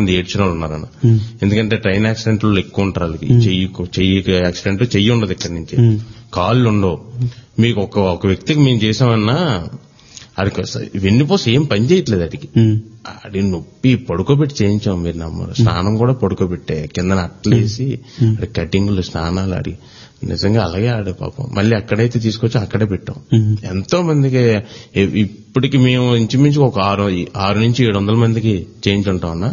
మంది ఏడ్చిన వాళ్ళు ఉన్నారన్న ఎందుకంటే ట్రైన్ యాక్సిడెంట్లు ఎక్కువ ఉంటారు వాళ్ళకి చెయ్యి చెయ్యి యాక్సిడెంట్ చెయ్యి ఉండదు ఇక్కడి నుంచి కాళ్ళు ఉండవు మీకు ఒక ఒక వ్యక్తికి మేము చేసామన్నా అడికి వెన్నుపోస ఏం పని చేయట్లేదు అడికి ఆడి నొప్పి పడుకోబెట్టి చేయించాం మీరు నమ్మరు స్నానం కూడా పడుకోబెట్టే కింద అట్లేసి ఆడి కటింగ్లు స్నానాలు ఆడి నిజంగా అలాగే ఆడే పాపం మళ్ళీ అక్కడైతే తీసుకొచ్చి అక్కడే పెట్టాం ఎంతో మందికి ఇ- ఇప్పటికి మేము ఇంచుమించు ఒక ఆరు ఆరు నుంచి ఏడు వందల మందికి చేయించుంటాం అన్న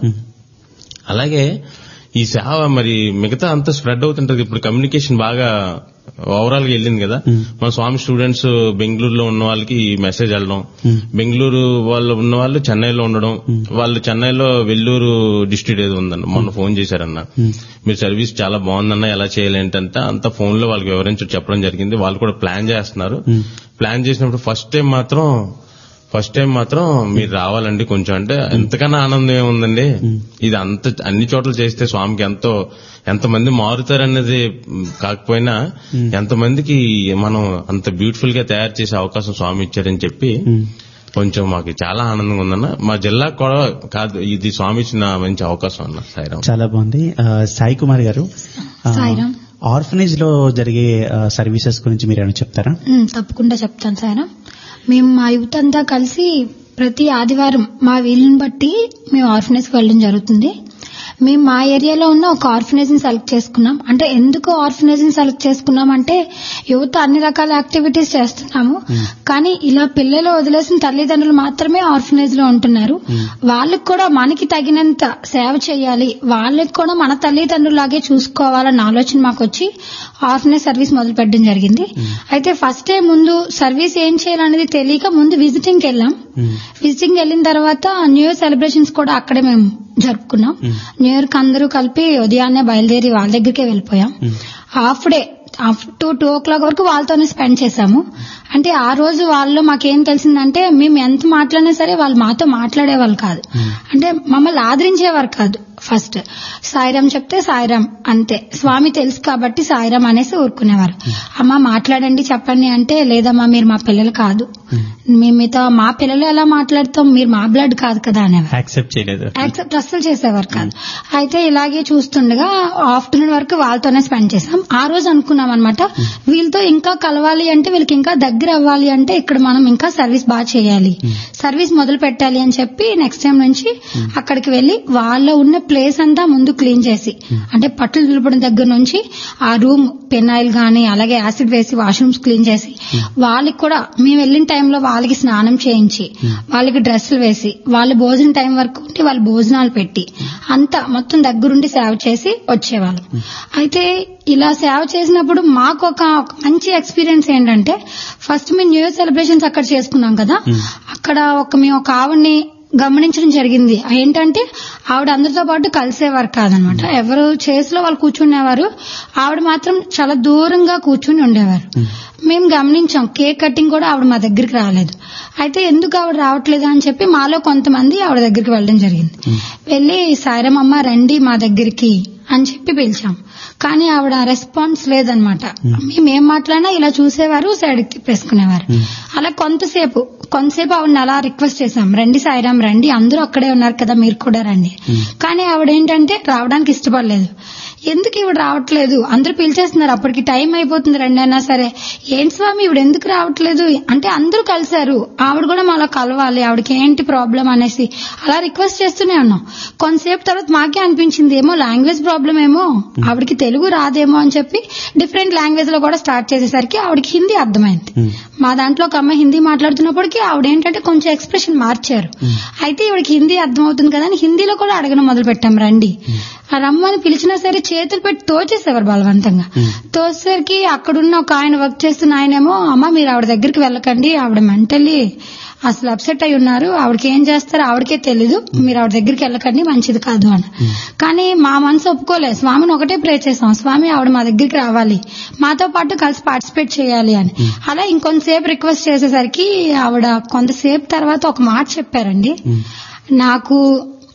అలాగే ఈ సేవ మరి మిగతా అంతా స్ప్రెడ్ అవుతుంటది ఇప్పుడు కమ్యూనికేషన్ బాగా ఓవరాల్ గా వెళ్ళింది కదా మన స్వామి స్టూడెంట్స్ బెంగళూరులో ఉన్న వాళ్ళకి ఈ మెసేజ్ వెళ్ళడం బెంగళూరు వాళ్ళు ఉన్న వాళ్ళు చెన్నైలో ఉండడం వాళ్ళు చెన్నైలో వెల్లూరు డిస్ట్రిక్ట్ ఏదో ఉందన్న మొన్న ఫోన్ చేశారన్న మీరు సర్వీస్ చాలా బాగుందన్న ఎలా చేయాలి ఏంటంటే అంత ఫోన్ లో వాళ్ళకి వివరించి చెప్పడం జరిగింది వాళ్ళు కూడా ప్లాన్ చేస్తున్నారు ప్లాన్ చేసినప్పుడు ఫస్ట్ టైం మాత్రం ఫస్ట్ టైం మాత్రం మీరు రావాలండి కొంచెం అంటే ఎంతకన్నా ఆనందం ఏముందండి ఇది అంత అన్ని చోట్ల చేస్తే స్వామికి ఎంతో ఎంతమంది మారుతారన్నది మ్, కాకపోయినా ఎంతమందికి మనం అంత బ్యూటిఫుల్ గా తయారు చేసే అవకాశం స్వామి ఇచ్చారని చెప్పి కొంచెం మాకు చాలా ఆనందంగా ఉందన్న మా జిల్లాకు కూడా కాదు ఇది స్వామి ఇచ్చిన మంచి అవకాశం అన్న సాయిరామ్ చాలా బాగుంది ఆ, సాయి కుమార్ గారు సాయిరామ్. ఆర్ఫనేజ్ లో జరిగే సర్వీసెస్ గురించి మీరు ఏమైనా చెప్తారా ఉమ్, తప్పకుండా చెప్తాను సార్ మేము మా యూత్ అంతా కలిసి ప్రతి ఆదివారం మా వీలుని బట్టి మేము ఆర్ఫనేజ్ వెళ్ళడం జరుగుతుంది మేము మా ఏరియాలో ఉన్న ఒక ఆర్ఫనేజ్ ని సెలెక్ట్ చేసుకున్నాం అంటే ఎందుకు ఆర్ఫనేజ్ ని సెలెక్ట్ చేసుకున్నాం అంటే యువత అన్ని రకాల యాక్టివిటీస్ చేస్తున్నాము కానీ ఇలా పిల్లలు వదిలేసిన తల్లిదండ్రులు మాత్రమే ఆర్ఫనేజ్ లో ఉంటున్నారు వాళ్ళకి కూడా మనకి తగినంత సేవ చేయాలి వాళ్ళకి కూడా మన తల్లిదండ్రులాగే చూసుకోవాలన్న ఆలోచన మాకు వచ్చి ఆర్ఫనేజ్ సర్వీస్ మొదలు పెట్టడం జరిగింది అయితే ఫస్ట్ డే ముందు సర్వీస్ ఏం చేయాలనేది తెలియక ముందు విజిటింగ్ వెళ్ళాం విజిటింగ్ వెళ్ళిన తర్వాత న్యూ ఇయర్ సెలబ్రేషన్స్ కూడా అక్కడే మేము జరుపుకున్నాం న్యూ ఇయర్ కి అందరూ కలిపి ఉదయాన్నే బయలుదేరి వాళ్ళ దగ్గరికే వెళ్ళిపోయాం half day to two o'clock వరకు వాళ్ళతోనే స్పెండ్ చేశాము అంటే ఆ రోజు వాళ్ళు మాకేం తెలిసిందంటే మేము ఎంత మాట్లాడినా సరే వాళ్ళు మాతో మాట్లాడేవాళ్ళు కాదు అంటే మమ్మల్ని ఆదరించేవారు కాదు ఫస్ట్ సాయిరామ్ చెప్తే సాయిరామ్ అంతే స్వామి తెలుసు కాబట్టి సాయిరామ్ అనేసి ఊరుకునేవారు అమ్మ మాట్లాడండి చెప్పండి అంటే లేదమ్మా మీరు మా పిల్లలు కాదు మేము మీతో మా పిల్లలు ఎలా మాట్లాడతాం మీరు మా బ్లడ్ కాదు కదా అనేవారు యాక్సెప్ట్ చేయలేదు యాక్సెప్ట్ అస్సలు చేసేవారు కాదు అయితే ఇలాగే చూస్తుండగా ఆఫ్టర్నూన్ వరకు వాళ్ళతోనే స్పెండ్ చేసాం ఆ రోజు అనుకున్నాం అనమాట వీళ్ళతో ఇంకా కలవాలి అంటే వీళ్ళకి ఇంకా దగ్గర అవ్వాలి అంటే ఇక్కడ మనం ఇంకా సర్వీస్ బాగా చేయాలి సర్వీస్ మొదలు పెట్టాలి అని చెప్పి నెక్స్ట్ టైం నుంచి అక్కడికి వెళ్లి వాళ్ళ ఉన్న ప్లేస్ అంతా ముందు క్లీన్ చేసి అంటే పట్టులు దులపడం దగ్గర నుంచి ఆ రూమ్ పెనాయిల్ గానీ అలాగే యాసిడ్ వేసి వాష్రూమ్స్ క్లీన్ చేసి వాళ్ళకి కూడా మేము వెళ్ళిన టైంలో వాళ్ళకి స్నానం చేయించి వాళ్ళకి డ్రెస్సులు వేసి వాళ్ళ భోజనం టైం వరకు ఉంటే వాళ్ళ భోజనాలు పెట్టి అంతా మొత్తం దగ్గరుండి సేవ చేసి వచ్చేవాళ్ళం అయితే ఇలా సేవ చేసినప్పుడు మాకు ఒక ఒక మంచి ఎక్స్పీరియన్స్ ఏంటంటే ఫస్ట్ మేము న్యూ ఇయర్ సెలబ్రేషన్స్ అక్కడ చేసుకున్నాం కదా అక్కడ ఒక మేము ఒక ఆవిడ్ని గమనించడం జరిగింది ఏంటంటే ఆవిడ అందరితో పాటు కలిసేవారు కాదనమాట ఎవరు చేతిలో వాళ్ళు కూర్చునేవారు ఆవిడ మాత్రం చాలా దూరంగా కూర్చుని ఉండేవారు మేము గమనించాం కేక్ కటింగ్ కూడా ఆవిడ మా దగ్గరికి రాలేదు అయితే ఎందుకు ఆవిడ రావట్లేదు అని చెప్పి మాలో కొంతమంది ఆవిడ దగ్గరికి వెళ్ళడం జరిగింది వెళ్ళి సాయిరమమ్మ రండి మా దగ్గరికి అని చెప్పి పిలిచాం కానీ ఆవిడ రెస్పాన్స్ లేదనమాట మేము ఏం మాట్లాడినా ఇలా చూసేవారు సైడ్ తిప్పేసుకునేవారు అలా కొంతసేపు కొంతసేపు ఆవిడని అలా రిక్వెస్ట్ చేశాం రండి సాయిరామ్ రండి అందరూ అక్కడే ఉన్నారు కదా మీరు కూడా రండి కానీ ఆవిడ ఏంటంటే రావడానికి ఇష్టపడలేదు ఎందుకు ఇవిడ రావట్లేదు అందరూ పిలిచేస్తున్నారు అప్పటికి టైం అయిపోతుంది రండి అయినా సరే ఏంటి స్వామి ఇవిడ ఎందుకు రావట్లేదు అంటే అందరూ కలిశారు ఆవిడ కూడా మాలో కలవాలి ఆవిడకి ఏంటి ప్రాబ్లం అనేసి అలా రిక్వెస్ట్ చేస్తూనే ఉన్నాం కొంతసేపు తర్వాత మాకే అనిపించింది ఏమో లాంగ్వేజ్ ప్రాబ్లం ఏమో ఆవిడకి తెలుగు రాదేమో అని చెప్పి డిఫరెంట్ లాంగ్వేజ్ లో కూడా స్టార్ట్ చేసేసరికి ఆవిడకి హిందీ అర్థమైంది మా దాంట్లో ఒక అమ్మాయి హిందీ మాట్లాడుతున్నప్పటికీ ఆవిడ ఏంటంటే కొంచెం ఎక్స్ప్రెషన్ మార్చారు అయితే ఈవిడకి హిందీ అర్థమవుతుంది కదా అని హిందీలో కూడా అడగడం మొదలు పెట్టాం రండి ఆ రమ్మని పిలిచినా సరే చేతులు పెట్టి తోచేసేవారు బలవంతంగా తోసేసరికి అక్కడున్న ఒక ఆయన వర్క్ చేస్తున్న ఆయనేమో అమ్మ మీరు ఆవిడ దగ్గరికి వెళ్ళకండి ఆవిడ మెంటల్లీ అసలు అప్సెట్ అయి ఉన్నారు ఆవిడకి ఏం చేస్తారో ఆవిడకే తెలీదు మీరు ఆవిడ దగ్గరికి వెళ్ళకండి మంచిది కాదు అని కానీ మా మనసు ఒప్పుకోలేదు స్వామిని ఒకటే ప్రే చేసాం స్వామి ఆవిడ మా దగ్గరికి రావాలి మాతో పాటు కలిసి పార్టిసిపేట్ చేయాలి అని అలా ఇంకొంతసేపు రిక్వెస్ట్ చేసేసరికి ఆవిడ కొంతసేపు తర్వాత ఒక మాట చెప్పారండి నాకు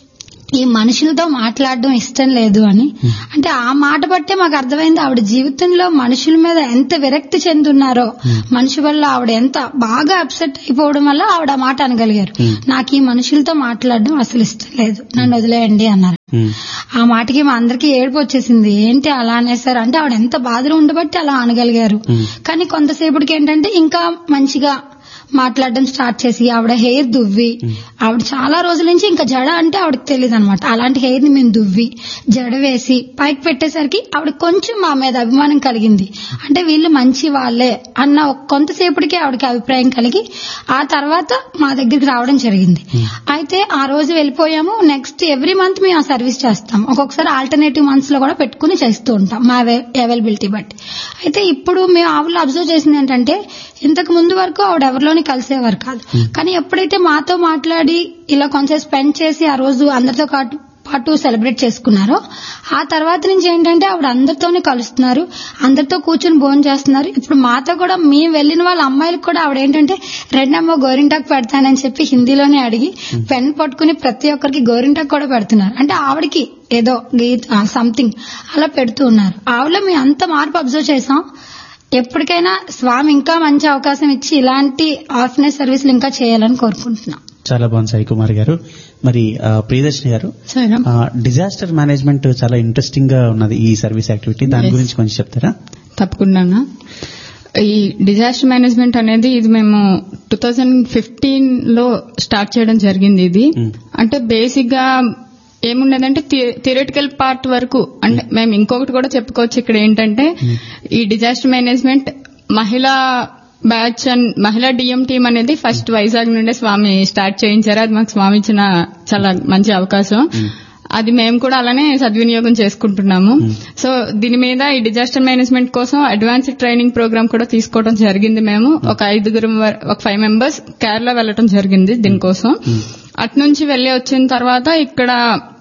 ఈ మనుషులతో మాట్లాడడం ఇష్టం లేదు అని అంటే ఆ మాట బట్టే మాకు అర్థమైంది ఆవిడ జీవితంలో మనుషుల మీద ఎంత విరక్తి చెందున్నారో మనిషి వల్ల ఆవిడ ఎంత బాగా అప్సెట్ అయిపోవడం వల్ల ఆవిడ ఆ మాట అనగలిగారు నాకు ఈ మనుషులతో మాట్లాడడం అసలు ఇష్టం లేదు నన్ను వదిలేయండి అన్నారు ఉమ్, ఆ మాటకి మా అందరికి ఏడుపు వచ్చేసింది ఏంటి అలా అనేసారు అంటే ఆవిడ ఎంత బాధలో ఉండబట్టి అలా అనగలిగారు కానీ కొంతసేపటికి ఏంటంటే ఇంకా మంచిగా మాట్లాడడం స్టార్ట్ చేసి ఆవిడ హెయిర్ దువ్వి ఆవిడ చాలా రోజుల నుంచి ఇంకా జడ అంటే ఆవిడకి తెలియదు అనమాట అలాంటి హెయిర్ ని మేము దువ్వి జడ వేసి పైకి పెట్టేసరికి ఆవిడ కొంచెం మా మీద అభిమానం కలిగింది అంటే వీళ్ళు మంచి వాళ్ళే అన్న ఒక కొంతసేపటికి ఆవిడకి అభిప్రాయం కలిగి ఆ తర్వాత మా దగ్గరికి రావడం జరిగింది అయితే ఆ రోజు వెళ్ళిపోయాము నెక్స్ట్ ఎవ్రీ మంత్ మేము ఆ సర్వీస్ చేస్తాం ఒక్కొక్కసారి ఆల్టర్నేటివ్ మంత్స్ లో కూడా పెట్టుకుని చేస్తూ ఉంటాం మా అవైలబిలిటీ బట్టి అయితే ఇప్పుడు మేము ఆవిడలో అబ్జర్వ్ చేసింది ఏంటంటే ఇంతకు ముందు వరకు ఆవిడ ఎవరిలోని కలిసేవారు కాదు కానీ ఎప్పుడైతే మాతో మాట్లాడి ఇలా కొంచెం స్పెండ్ చేసి ఆ రోజు అందరితో పాటు పాటు సెలబ్రేట్ చేసుకున్నారో ఆ తర్వాత నుంచి ఏంటంటే ఆవిడ అందరితోనే కలుస్తున్నారు అందరితో కూర్చుని భోజనం చేస్తున్నారు ఇప్పుడు మాతో కూడా మేము వెళ్ళిన వాళ్ళ అమ్మాయిలకు కూడా ఆవిడ ఏంటంటే రెండమ్మ గోరింటాకు పెడతానని చెప్పి హిందీలోనే అడిగి పెన్ పట్టుకుని ప్రతి ఒక్కరికి గోరింటాకు కూడా పెడుతున్నారు అంటే ఆవిడకి ఏదో గీత సంథింగ్ అలా పెడుతూ ఉన్నారు ఆవిడలో మేము అంత మార్పు అబ్జర్వ్ చేసాం ఎప్పటికైనా స్వామి ఇంకా మంచి అవకాశం ఇచ్చి ఇలాంటి ఆర్ఫనేజ్ సర్వీసులు ఇంకా చేయాలని కోరుకుంటున్నాం చాలా బాగుంది సాయి కుమార్ గారు మరి ఆ, ప్రియదర్శిని గారు సరే ఆ, డిజాస్టర్ మేనేజ్మెంట్ చాలా ఇంట్రెస్టింగ్ గా ఉన్నది ఈ సర్వీస్ యాక్టివిటీ దాని Yes. గురించి కొంచెం చెప్తారా తప్పకుండా ఈ డిజాస్టర్ మేనేజ్మెంట్ అనేది ఇది మేము టూ థౌజండ్ ఫిఫ్టీన్ లో స్టార్ట్ చేయడం జరిగింది ఇది Mm. అంటే బేసిక్ గా ఏముండదంటే థియరిటికల్ పార్ట్ వరకు అంటే మేము ఇంకొకటి కూడా చెప్పుకోవచ్చు ఇక్కడ ఏంటంటే ఈ డిజాస్టర్ మేనేజ్మెంట్ మహిళా బ్యాచ్ అండ్ మహిళా డిఎం టీమ్ అనేది ఫస్ట్ వైజాగ్ నుండే స్వామి స్టార్ట్ చేయించారు అది మాకు స్వామి ఇచ్చిన చాలా మంచి అవకాశం అది మేము కూడా అలానే సద్వినియోగం చేసుకుంటున్నాము సో దీని మీద ఈ డిజాస్టర్ మేనేజ్మెంట్ కోసం అడ్వాన్స్డ్ ట్రైనింగ్ ప్రోగ్రామ్ కూడా తీసుకోవడం జరిగింది మేము ఒక ఐదుగురు వర- ఒక ఫైవ్ మెంబర్స్ కేరళ వెళ్ళటం జరిగింది దీనికోసం అటు నుంచి వెళ్ళి వచ్చిన తర్వాత ఇక్కడ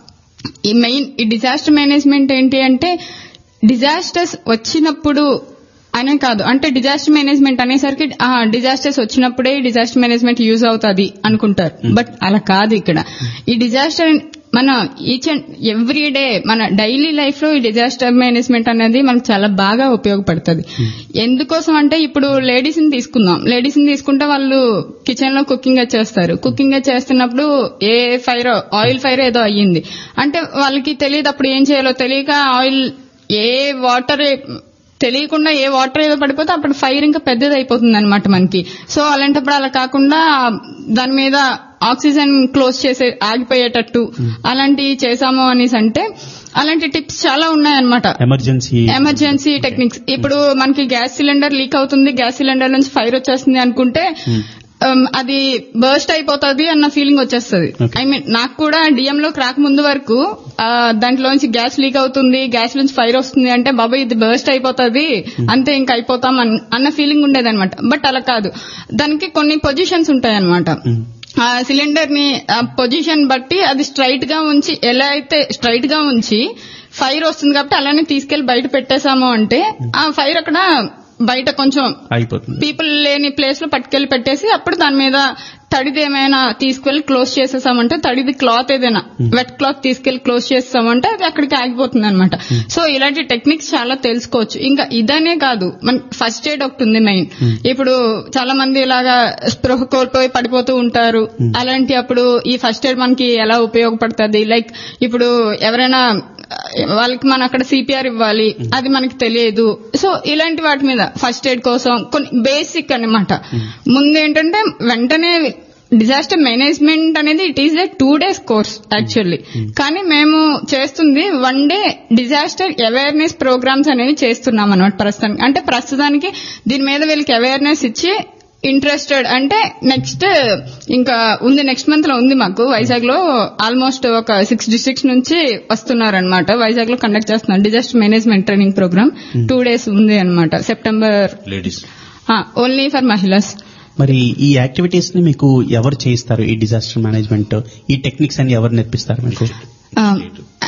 ఈ మెయిన్ ఈ డిజాస్టర్ మేనేజ్మెంట్ ఏంటి అంటే డిజాస్టర్స్ వచ్చినప్పుడు అనే కాదు అంటే డిజాస్టర్ మేనేజ్మెంట్ అనేసరికి ఆ డిజాస్టర్స్ వచ్చినప్పుడే డిజాస్టర్ మేనేజ్మెంట్ యూజ్ అవుతుంది అనుకుంటారు బట్ అలా కాదు ఇక్కడ ఈ డిజాస్టర్ మన ఈచ్ అండ్ ఎవ్రీ డే మన డైలీ లైఫ్ లో ఈ డిజాస్టర్ మేనేజ్మెంట్ అనేది మనకు చాలా బాగా ఉపయోగపడుతుంది ఎందుకోసం అంటే ఇప్పుడు లేడీస్ ని తీసుకుందాం లేడీస్ ని తీసుకుంటే వాళ్ళు కిచెన్ లో కుకింగ్ చేస్తారు కుకింగ్ చేస్తున్నప్పుడు ఏ ఫైర్ ఆయిల్ ఫైర్ ఏదో అయ్యింది అంటే వాళ్ళకి తెలియదు అప్పుడు ఏం చేయాలో తెలియక ఆయిల్ ఏ వాటర్ తెలియకుండా ఏ వాటర్ ఏదో పడిపోతే అప్పుడు ఫైర్ ఇంకా పెద్దది అయిపోతుంది అనమాట మనకి సో అలాంటప్పుడు అలా కాకుండా దాని మీద ఆక్సిజన్ క్లోజ్ చేసే ఆగిపోయేటట్టు అలాంటివి చేసాము అనేసి అంటే అలాంటి టిప్స్ చాలా ఉన్నాయన్నమాట ఎమర్జెన్సీ ఎమర్జెన్సీ టెక్నిక్స్ ఇప్పుడు మనకి గ్యాస్ సిలిండర్ లీక్ అవుతుంది గ్యాస్ సిలిండర్ నుంచి ఫైర్ వచ్చేస్తుంది అనుకుంటే um, అది బర్స్ట్ అయిపోతుంది అన్న ఫీలింగ్ వచ్చేస్తుంది Okay. ఐ మీన్ నాకు కూడా డిఎం లో క్రాక్ ముందు వరకు ఆ, దాంట్లోంచి గ్యాస్ లీక్ అవుతుంది గ్యాస్ నుంచి ఫైర్ వస్తుంది అంటే బాబాయ్ ఇది బర్స్ట్ అయిపోతుంది అంతే ఇంకా అయిపోతాం అన్- అన్న ఫీలింగ్ ఉండేది అనమాట బట్ అలా కాదు దానికి కొన్ని పొజిషన్స్ ఉంటాయి అనమాట ఆ సిలిండర్ ని పొజిషన్ బట్టి అది స్ట్రైట్ గా ఉంచి ఎలా అయితే స్ట్రైట్ గా ఉంచి ఫైర్ వస్తుంది కాబట్టి అలానే తీసుకెళ్లి బయట పెట్టేశాము అంటే ఆ ఫైర్ అక్కడ బయట కొంచెం అయిపోతుంది పీపుల్ లేని ప్లేస్ లో పట్టుకెళ్లి పెట్టేసి అప్పుడు దాని మీద తడిది ఏమైనా తీసుకెళ్లి క్లోజ్ చేసేసామంటే తడిది క్లాత్ ఏదైనా వెట్ క్లాత్ తీసుకెళ్లి క్లోజ్ చేస్తామంటే అది అక్కడికి ఆగిపోతుంది అనమాట సో ఇలాంటి టెక్నిక్స్ చాలా తెలుసుకోవచ్చు ఇంకా ఇదనే కాదు మన ఫస్ట్ ఎయిడ్ ఒకటి ఉంది మెయిన్ ఇప్పుడు చాలా మంది ఇలాగా స్పృహ కోల్పోయి పడిపోతూ ఉంటారు అలాంటి అప్పుడు ఈ ఫస్ట్ ఎయిడ్ మనకి ఎలా ఉపయోగపడుతుంది లైక్ ఇప్పుడు ఎవరైనా వాళ్ళకి మనం అక్కడ సిపిఆర్ ఇవ్వాలి అది మనకి తెలియదు సో ఇలాంటి వాటి మీద ఫస్ట్ ఎయిడ్ కోసం కొన్ని బేసిక్ అన్నమాట ముందు ఏంటంటే వెంటనే డిజాస్టర్ మేనేజ్మెంట్ అనేది it is a two days course actually కానీ మేము చేస్తుంది one day disaster awareness programs అనేవి చేస్తున్నాం అనమాట ప్రస్తుతానికి అంటే ప్రస్తుతానికి దీని మీద వీళ్ళకి అవేర్నెస్ ఇచ్చి ఇంట్రెస్టెడ్ అంటే నెక్స్ట్ ఇంకా ఉంది నెక్స్ట్ మంత్ లో ఉంది మాకు వైజాగ్ లో ఆల్మోస్ట్ ఒక సిక్స్ డిస్ట్రిక్ట్స్ నుంచి వస్తున్నారనమాట వైజాగ్ లో కండక్ట్ చేస్తున్నారు disaster management training program two days ఉంది అనమాట సెప్టెంబర్ లేడీస్ ఓన్లీ ఫర్ మహిళస్ మరి ఈ యాక్టివిటీస్ ని మీకు ఎవరు చేయిస్తారు ఈ డిజాస్టర్ మేనేజ్మెంట్ ఈ టెక్నిక్స్ అని ఎవరు నేర్పిస్తారు మీకు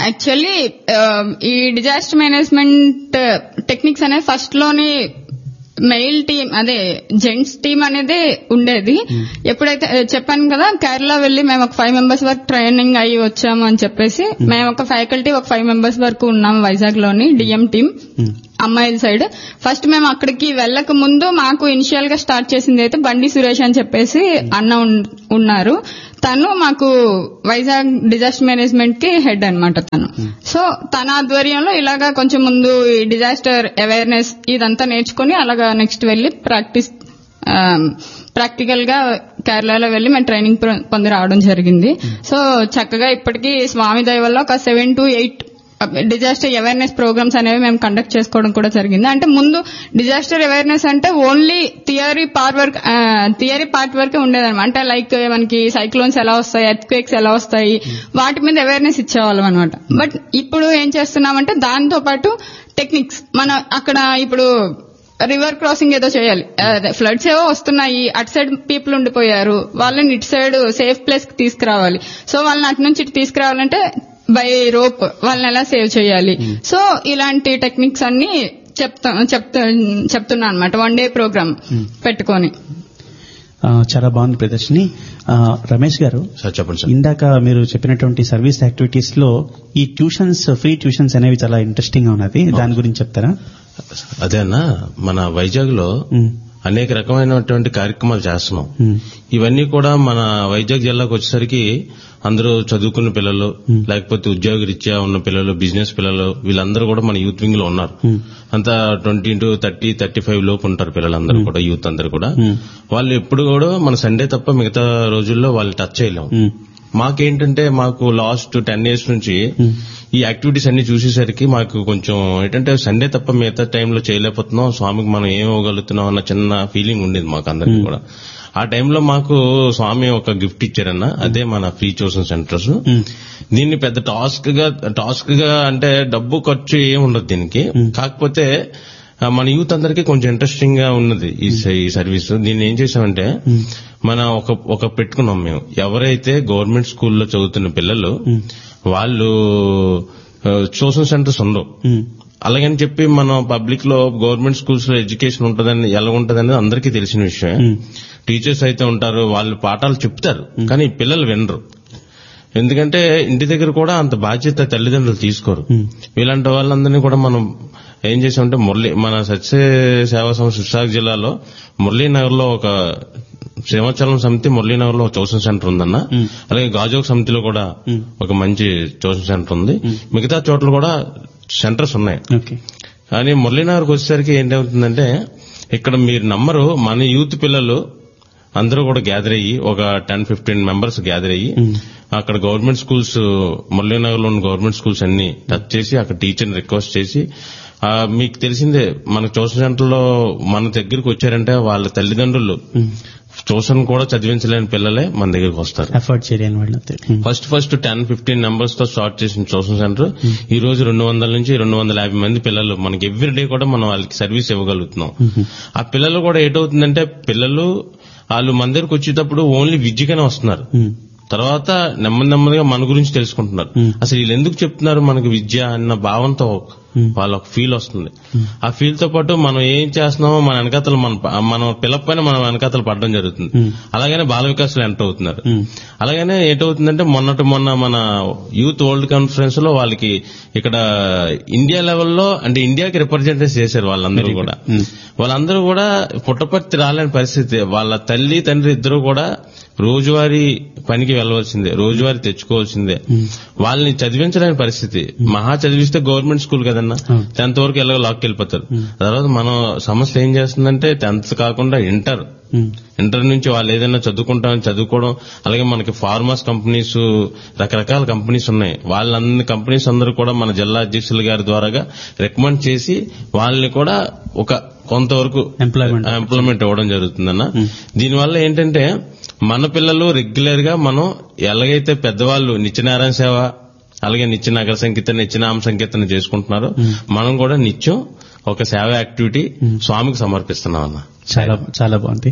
యాక్చువల్లీ ఈ డిజాస్టర్ మేనేజ్మెంట్ టెక్నిక్స్ అనేది ఫస్ట్ లోని మెయిల్ టీం అదే జెంట్స్ టీం అనేది ఉండేది ఎప్పుడైతే ఏ, చెప్పాను కదా కేరళ వెళ్ళి మేము ఒక ఫైవ్ మెంబర్స్ వరకు ట్రైనింగ్ అయ్యి వచ్చాము అని చెప్పేసి మేము ఒక ఫ్యాకల్టీ ఒక ఫైవ్ మెంబర్స్ వరకు ఉన్నాము వైజాగ్ లోని డిఎం టీం అమ్మాయిల సైడ్ ఫస్ట్ మేము అక్కడికి వెళ్ళక ముందు మాకు ఇనిషియల్ గా స్టార్ట్ చేసింది అయితే బండి సురేష్ అని చెప్పేసి అన్న ఉన్- ఉన్నారు తను మాకు వైజాగ్ డిజాస్టర్ మేనేజ్మెంట్ కి హెడ్ అన్నమాట తను సో తన ఆధ్వర్యంలో ఇలాగా కొంచెం ముందు ఈ డిజాస్టర్ అవేర్నెస్ ఇదంతా నేర్చుకుని అలాగా నెక్స్ట్ వెళ్ళి ప్రాక్టీస్ ప్రాక్టికల్ గా కేరళలో వెళ్ళి మేము ట్రైనింగ్ పొ- పొంది రావడం జరిగింది సో చక్కగా ఇప్పటికీ స్వామి దయ వల్ల ఒక seven to eight disaster awareness programs అనేవి మేము కండక్ట్ చేసుకోవడం కూడా జరిగింది అంటే ముందు డిజాస్టర్ అవేర్నెస్ అంటే only theory part work theory part వరకే ఉండేదన్నమాట అంటే లైక్ మనకి సైక్లోన్స్ ఎలా వస్తాయి ఎర్త్ క్వేక్స్ ఎలా వస్తాయి వాటి మీద అవేర్నెస్ ఇచ్చేవాళ్ళం అనమాట బట్ ఇప్పుడు ఏం చేస్తున్నామంటే దాంతో పాటు టెక్నిక్స్ మన అక్కడ ఇప్పుడు రివర్ క్రాసింగ్ ఏదో చేయాలి ఫ్లడ్స్ ఏవో వస్తున్నాయి అటు సైడ్ పీపుల్ ఉండిపోయారు వాళ్ళని ఇటు సైడ్ సేఫ్ ప్లేస్ కి తీసుకురావాలి సో వాళ్ళని అటు నుంచి ఇటు తీసుకురావాలంటే బై రోప్ వాళ్ళని ఎలా సేవ్ చేయాలి సో ఇలాంటి టెక్నిక్స్ అన్ని చెప్తా చెప్తా చెప్తున్నా అనమాట వన్ డే ప్రోగ్రామ్ పెట్టుకొని ఆ, చాలా బాగుంది ప్రదర్శిని ఆ, రమేష్ గారు సార్ చెప్పండి సార్ ఇందాక మీరు చెప్పినటువంటి సర్వీస్ యాక్టివిటీస్ లో ఈ ట్యూషన్స్ ఫ్రీ ట్యూషన్స్ అనేవి చాలా ఇంట్రెస్టింగ్ గా ఉన్నది దాని గురించి చెప్తారా అదే అన్న మన వైజాగ్ లో ఉమ్, అనేక రకమైనటువంటి కార్యక్రమాలు చేస్తున్నాం ఉమ్, ఇవన్నీ కూడా మన వైజాగ్ జిల్లాకు వచ్చేసరికి అందరూ చదువుకున్న పిల్లలు లేకపోతే ఉద్యోగ రీత్యా ఉన్న పిల్లలు బిజినెస్ పిల్లలు వీళ్ళందరూ కూడా మన యూత్ వింగ్ లో ఉన్నారు అంతా twenty to thirty thirty five లోపు ఉంటారు పిల్లలందరూ కూడా యూత్ అందరూ కూడా వాళ్ళు ఎప్పుడు కూడా మన సండే తప్ప మిగతా రోజుల్లో వాళ్ళు టచ్ చేయలేము ఉమ్, మాకేంటంటే మాకు లాస్ట్ టెన్ ఇయర్స్ నుంచి ఈ యాక్టివిటీస్ అన్ని చూసేసరికి మాకు కొంచెం ఏంటంటే సండే తప్ప మిగతా టైంలో చేయలేకపోతున్నాం స్వామికి మనం ఏం ఇవ్వగలుగుతున్నాం అన్న చిన్న ఫీలింగ్ ఉండేది మాకు అందరికి కూడా ఆ టైంలో మాకు స్వామి ఒక గిఫ్ట్ ఇచ్చారన్న అదే మన ఫ్రీ ట్యూషన్ సెంటర్స్ దీన్ని పెద్ద టాస్క్ గా టాస్క్ గా అంటే డబ్బు ఖర్చు ఏం ఉండదు దీనికి కాకపోతే ఆ, మన యూత్ అందరికీ కొంచెం ఇంట్రెస్టింగ్ గా ఉన్నది ఈ స- ఈ సర్వీస్ దీన్ని ఏం చేసామంటే మన ఒక ఒక పెట్టుకున్నాం మేము ఎవరైతే గవర్నమెంట్ స్కూల్లో చదువుతున్న పిల్లలు వాళ్ళు ట్యూషన్ సెంటర్స్ ఉండవు ఉమ్, అలాగని చెప్పి మనం పబ్లిక్ లో గవర్నమెంట్ స్కూల్స్ లో ఎడ్యుకేషన్ ఉంటదని ఎలా ఉంటదని అందరికీ తెలిసిన విషయం టీచర్స్ అయితే ఉంటారు వాళ్ళు పాఠాలు చెప్తారు కానీ ఈ పిల్లలు వినరు ఎందుకంటే ఇంటి దగ్గర కూడా అంత బాధ్యత తల్లిదండ్రులు తీసుకోరు ఇలాంటి వాళ్ళందరినీ కూడా మనం ఏం చేసామంటే మురళి మన సత్య సేవా సంస్థ విశాఖ జిల్లాలో మురళీనగర్ లో ఒక సింహాచలం సమితి మురళీనగర్ లో ఒక ట్యూషన్ సెంటర్ ఉందన్న అలాగే గాజోక్ సమితిలో కూడా ఒక మంచి ట్యూషన్ సెంటర్ ఉంది మిగతా చోట్ల కూడా సెంటర్స్ ఉన్నాయి ఓకే కానీ మురళీనగర్కి వచ్చేసరికి ఏంటవుతుందంటే ఇక్కడ మీరు నమ్మరు మన యూత్ పిల్లలు అందరూ కూడా గ్యాదర్ అయ్యి ఒక టెన్ ఫిఫ్టీన్ మెంబర్స్ గ్యాదర్ అయ్యి అక్కడ గవర్నమెంట్ స్కూల్స్ మురళీనగర్ లో ఉన్న గవర్నమెంట్ స్కూల్స్ అన్ని టచ్ చేసి అక్కడ టీచర్ని రిక్వెస్ట్ చేసి ఆ, మీకు తెలిసిందే మన ట్యూషన్ సెంటర్ లో మన దగ్గరికి వచ్చారంటే వాళ్ళ తల్లిదండ్రులు ట్యూషన్ కూడా చదివించలేని పిల్లలే మన దగ్గరికి వస్తారు ఎఫర్ట్ చేయలేని వాళ్ళు um, first first ten fifteen numbers తో స్టార్ట్ చేసిన ట్యూషన్ సెంటర్ ఈ రోజు రెండు వందల నుంచి రెండు వందల యాభై మంది పిల్లలు మనకి ఎవ్రీ డే కూడా మనం వాళ్ళకి సర్వీస్ ఇవ్వగలుగుతున్నాం ఆ పిల్లలు కూడా ఏటవుతుందంటే పిల్లలు వాళ్ళు మన దగ్గరకు వచ్చేటప్పుడు ఓన్లీ విద్యగానే వస్తున్నారు ఉమ్, తర్వాత నెమ్మది నెమ్మదిగా మన గురించి తెలుసుకుంటున్నారు అసలు వీళ్ళు ఎందుకు చెప్తున్నారు మనకు విద్య అన్న భావంతో వాళ్ళకి ఫీల్ వస్తుంది ఆ ఫీల్ తో పాటు మనం ఏం చేస్తున్నామో మన వెనకాతలు మన మన పిల్లల పైన మన వెనకాతలు పడడం జరుగుతుంది అలాగనే బాల వికాసులు ఎంటర్ అవుతున్నారు అలాగనే ఏంటవుతుందంటే మొన్నటి మొన్న మన యూత్ వరల్డ్ కాన్ఫరెన్స్ లో వాళ్ళకి ఇక్కడ ఇండియా లెవెల్లో అంటే ఇండియాకి రిప్రజెంటేట్ చేశారు వాళ్ళందరూ కూడా వాళ్ళందరూ కూడా పుట్టపర్తి రాలేని పరిస్థితి వాళ్ళ తల్లి తండ్రి ఇద్దరు కూడా రోజువారీ పనికి వెళ్ళవలసిందే రోజువారీ తెచ్చుకోవాల్సిందే వాళ్ళని చదివించలేని పరిస్థితి మహా చదివిస్తే గవర్నమెంట్ స్కూల్ కదన్నా టెన్త్ వరకు ఎలాగో లాక్కి వెళ్ళిపోతారు తర్వాత మన సమస్య ఏం చేస్తుందంటే టెన్త్ కాకుండా ఇంటర్ ఇంటర్ నుంచి వాళ్ళు ఏదైనా చదువుకుంటామని చదువుకోవడం అలాగే మనకి ఫార్మర్స్ కంపెనీస్ రకరకాల కంపెనీస్ ఉన్నాయి వాళ్ళన్ని కంపెనీస్ అందరూ కూడా మన జిల్లా అధ్యక్షుల గారి ద్వారాగా రికమెండ్ చేసి వాళ్ళని కూడా ఒక కొంతవరకు Employment. ఎంప్లాయ్మెంట్ ఇవ్వడం జరుగుతుందన్న దీనివల్ల ఏంటంటే మన పిల్లలు రెగ్యులర్ గా మనం ఎలాగైతే పెద్దవాళ్ళు నిత్యనారాయణ సేవ అలాగే నిత్య నగర సంకీర్తన నిత్య నామ సంకీర్తన చేసుకుంటున్నారో మనం కూడా నిత్యం ఒక సేవ యాక్టివిటీ స్వామికి సమర్పిస్తున్నాం అన్న చాలా చాలా బాగుంది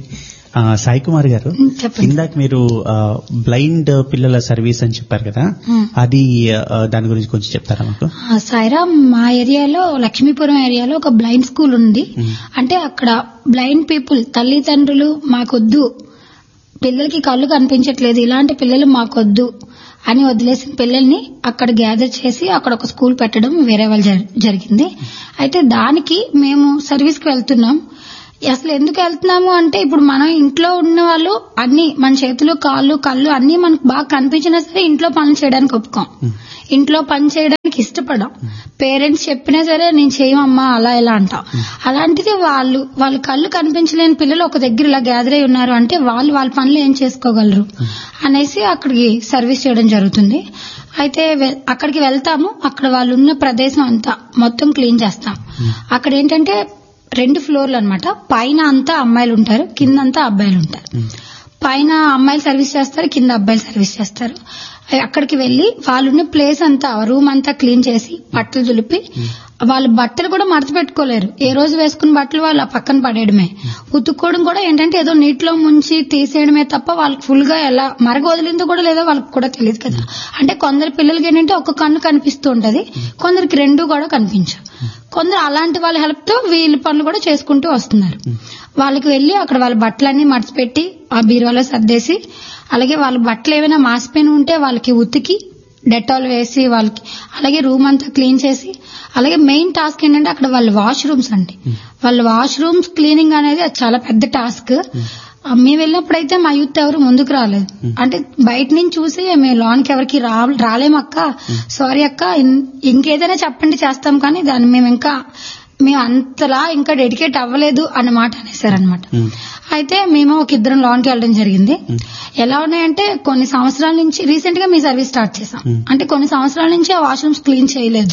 ఆ, సాయి కుమార్ గారు ఉమ్, చెప్పండి. ఇందాక మీరు బ్లైండ్ పిల్లల సర్వీస్ అని చెప్పారు కదా ఉమ్. అది ఆ, దాని గురించి కొంచెం చెప్తారా మాకు ఆ, సాయిరామ్ మా ఏరియాలో లక్ష్మీపురం ఏరియాలో ఒక బ్లైండ్ స్కూల్ ఉంది అంటే అక్కడ బ్లైండ్ పీపుల్ తల్లిదండ్రులు మాకొద్దు పిల్లలకి కళ్ళు కనిపించట్లేదు ఇలాంటి పిల్లలు మాకొద్దు అని వదిలేసిన పిల్లల్ని అక్కడ గ్యాదర్ చేసి అక్కడ ఒక స్కూల్ పెట్టడం వేరే వాళ్ళు జరి- జరిగింది అయితే దానికి మేము సర్వీస్కి వెళ్తున్నాం అసలు ఎందుకు వెళ్తున్నాము అంటే ఇప్పుడు మనం ఇంట్లో ఉన్న వాళ్ళు అన్ని మన చేతులు కాళ్ళు కళ్ళు అన్ని మనకు బాగా కనిపించినా సరే ఇంట్లో పనులు చేయడానికి ఒప్పుకోం ఇంట్లో పని చేయడానికి ఇష్టపడం పేరెంట్స్ చెప్పినా సరే నేను చేయమమ్మా అలా ఇలా అంటాం అలాంటిది వాళ్ళు వాళ్ళ కళ్ళు కనిపించలేని పిల్లలు ఒక దగ్గర ఇలా గ్యాదర్ అయి ఉన్నారు అంటే వాళ్ళు వాళ్ళ పనులు ఏం చేసుకోగలరు అనేసి అక్కడికి సర్వీస్ చేయడం జరుగుతుంది అయితే వె- అక్కడికి వెళ్తాము అక్కడ వాళ్ళు ఉన్న ప్రదేశం అంతా మొత్తం క్లీన్ చేస్తాం అక్కడ ఏంటంటే రెండు ఫ్లోర్లు అన్నమాట పైన అంతా అమ్మాయిలు ఉంటారు కింద అంతా అబ్బాయిలు ఉంటారు పైన అమ్మాయిలు సర్వీస్ చేస్తారు కింద అబ్బాయిలు సర్వీస్ చేస్తారు అయ్ అక్కడికి వెళ్లి వాళ్ళున్న ప్లేస్ అంతా రూమ్ అంతా క్లీన్ చేసి బట్టలు దులిపి వాళ్ళ బట్టలు కూడా మడత పెట్టుకోలేరు ఏ రోజు వేసుకున్న బట్టలు వాళ్ళు ఆ పక్కన పడేయడమే ఉతుక్కోవడం కూడా ఏంటంటే ఏదో నీటిలో ముంచి తీసేయడమే తప్ప వాళ్ళకి ఫుల్ గా ఎలా మరగ వదిలిందో కూడా లేదో వాళ్ళకి కూడా తెలియదు కదా అంటే కొందరు పిల్లలకి ఏంటంటే ఒక కన్ను కనిపిస్తూ ఉంటది కొందరికి రెండు కూడా కనిపించవు కొందరు అలాంటి వాళ్ళ హెల్ప్ తో వీళ్ళ పనులు కూడా చేసుకుంటూ వస్తున్నారు వాళ్ళకి వెళ్లి అక్కడ వాళ్ళ బట్టలన్నీ మడచిపెట్టి ఆ బీరువాలో సర్దేసి అలాగే వాళ్ళ బట్టలు ఏమైనా మాసిపోయిన ఉంటే వాళ్ళకి ఉతికి డెటాల్ వేసి వాళ్ళకి అలాగే రూమ్ అంతా క్లీన్ చేసి అలాగే మెయిన్ టాస్క్ ఏంటంటే అక్కడ వాళ్ళ వాష్ రూమ్స్ అండి వాళ్ళ వాష్ రూమ్స్ క్లీనింగ్ అనేది అది చాలా పెద్ద టాస్క్ ఆ, మేము వెళ్ళినప్పుడైతే మా యూత్ ఎవరు ముందుకు రాలేదు అంటే బయట నుంచి చూసి మేము లోన్కి ఎవరికి రా రాలేమక్క సారీ అక్క ఇన్- ఇంకేదైనా చెప్పండి చేస్తాం కానీ దాన్ని మేము ఇంకా మేము అంతలా ఇంకా డెడికేట్ అవ్వలేదు అన్నమాట అనేసారనమాట అయితే మేము ఒక ఇద్దరం లోన్కి వెళ్ళడం జరిగింది ఎలా ఉన్నాయంటే కొన్ని సంవత్సరాల నుంచి రీసెంట్ గా మీ సర్వీస్ స్టార్ట్ చేసాం అంటే కొన్ని సంవత్సరాల నుంచి ఆ వాష్రూమ్స్ క్లీన్ చేయలేదు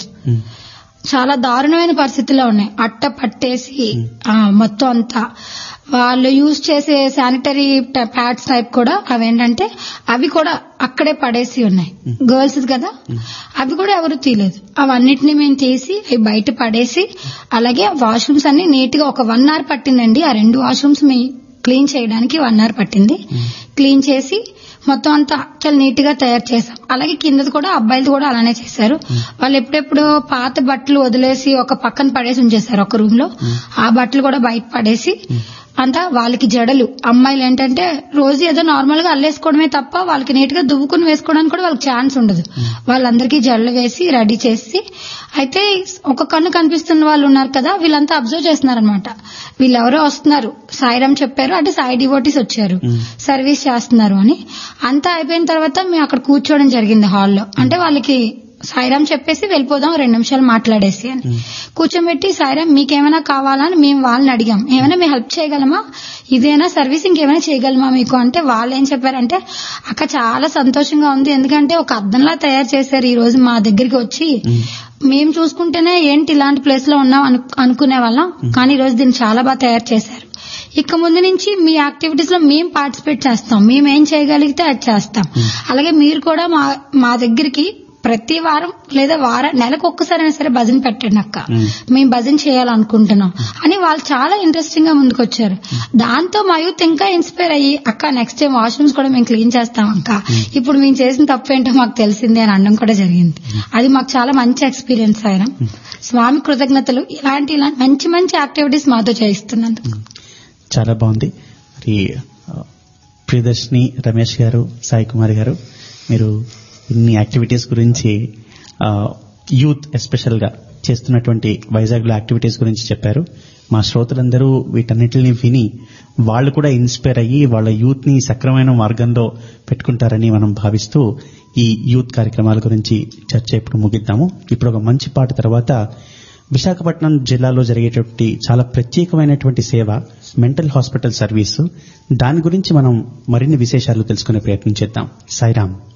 చాలా దారుణమైన పరిస్థితుల్లో ఉన్నాయి అట్ట పట్టేసి ఆ, మొత్తం అంతా వాళ్ళు యూజ్ చేసే శానిటరీ ప్యాడ్స్ టైప్ కూడా అవేంటంటే అవి కూడా అక్కడే పడేసి ఉన్నాయి గర్ల్స్ కదా అవి కూడా ఎవరు తీయలేదు అవన్నిటిని మేము తీసి అవి బయట పడేసి అలాగే వాష్రూమ్స్ అన్ని నీట్ గా ఒక వన్ అవర్ పట్టిందండి ఆ రెండు వాష్రూమ్స్ మీ క్లీన్ చేయడానికి వన్ అవర్ పట్టింది క్లీన్ చేసి మొత్తం అంతా చాలా నీట్ గా తయారు చేసాం అలాగే కిందది కూడా అబ్బాయిలు కూడా అలానే చేశారు వాళ్ళు ఎప్పుడెప్పుడు పాత బట్టలు వదిలేసి ఒక పక్కన పడేసి ఉంచేశారు ఒక రూమ్ లో ఆ బట్టలు కూడా బయట పడేసి అంతా వాళ్ళకి జడలు అమ్మాయిలు ఏంటంటే రోజు ఏదో నార్మల్ గా అల్లేసుకోవడమే తప్ప వాళ్ళకి నీట్ గా దువ్వుకుని వేసుకోవడానికి కూడా వాళ్ళకి ఛాన్స్ ఉండదు వాళ్ళందరికీ జడలు వేసి రెడీ చేసి అయితే ఒక కన్ను కనిపిస్తున్న వాళ్ళు ఉన్నారు కదా వీళ్ళంతా అబ్జర్వ్ చేస్తున్నారనమాట వీళ్ళెవరో వస్తున్నారు సాయిరామ్ చెప్పారు అంటే సాయి డివోటీస్ వచ్చారు సర్వీస్ చేస్తున్నారు అని అంతా అయిపోయిన తర్వాత మేము అక్కడ కూర్చోవడం జరిగింది హాల్లో అంటే వాళ్ళకి సాయిరామ్ చెప్పేసి వెళ్ళిపోదాం రెండు నిమిషాలు మాట్లాడేసి అని కూర్చోబెట్టి సాయిరామ్ మీకేమైనా కావాలా అని మేము వాళ్ళని అడిగాం ఏమైనా మేము హెల్ప్ చేయగలమా ఇదేనా సర్వీస్ ఇంకేమైనా చేయగలమా మీకు అంటే వాళ్ళు ఏం చెప్పారంటే అక్క చాలా సంతోషంగా ఉంది ఎందుకంటే ఒక అద్దంలా తయారు చేశారు ఈ రోజు మా దగ్గరికి వచ్చి మేము చూసుకుంటేనే ఏంటి ఇలాంటి ప్లేస్ లో ఉన్నాం అను- అనుకునే వాళ్ళం కానీ ఈ రోజు దీన్ని చాలా బాగా తయారు చేశారు ఇక ముందు నుంచి మీ యాక్టివిటీస్ లో మేము పార్టిసిపేట్ చేస్తాం మేము ఏం చేయగలిగితే అది చేస్తాం అలాగే మీరు కూడా మా మా దగ్గరికి ప్రతి వారం లేదా వారం నెలకు ఒక్కసారైనా సరే భజన పెట్టండి అక్క మేము భజన చేయాలనుకుంటున్నాం అని వాళ్ళు చాలా ఇంట్రెస్టింగ్ గా ముందుకొచ్చారు దాంతో మా యూత్ ఇంకా ఇన్స్పైర్ అయ్యి అక్క నెక్స్ట్ టైం వాష్రూమ్స్ కూడా మేము క్లీన్ చేస్తాం అక్క ఇప్పుడు మేము చేసిన తప్పు ఏంటో మాకు తెలిసింది అని అనడం కూడా జరిగింది అది మాకు చాలా మంచి ఎక్స్పీరియన్స్ ఆయన స్వామి కృతజ్ఞతలు ఇలాంటి ఇలాంటి మంచి మంచి యాక్టివిటీస్ మాతో చేయిస్తున్నందుకు చాలా బాగుంది మరి ఆ, ప్రియదర్శిని రమేష్ గారు సాయి కుమార్ గారు మీరు ఇన్ని యాక్టివిటీస్ గురించి ఆ, యూత్ ఎస్పెషల్ గా చేస్తున్నటువంటి వైజాగ్ లో యాక్టివిటీస్ గురించి చెప్పారు మా శ్రోతలందరూ వీటన్నిటిని విని వాళ్ళు కూడా ఇన్స్పైర్ అయ్యి వాళ్ళ యూత్ ని సక్రమైన మార్గంలో పెట్టుకుంటారని మనం భావిస్తూ ఈ యూత్ కార్యక్రమాల గురించి చర్చ ఇప్పుడు ముగిద్దాము ఇప్పుడు ఒక మంచి పాట తర్వాత విశాఖపట్నం జిల్లాలో జరిగేటువంటి చాలా ప్రత్యేకమైనటువంటి సేవ మెంటల్ హాస్పిటల్ సర్వీసు దాని గురించి మనం మరిన్ని విశేషాలు తెలుసుకునే ప్రయత్నం చేద్దాం సాయిరామ్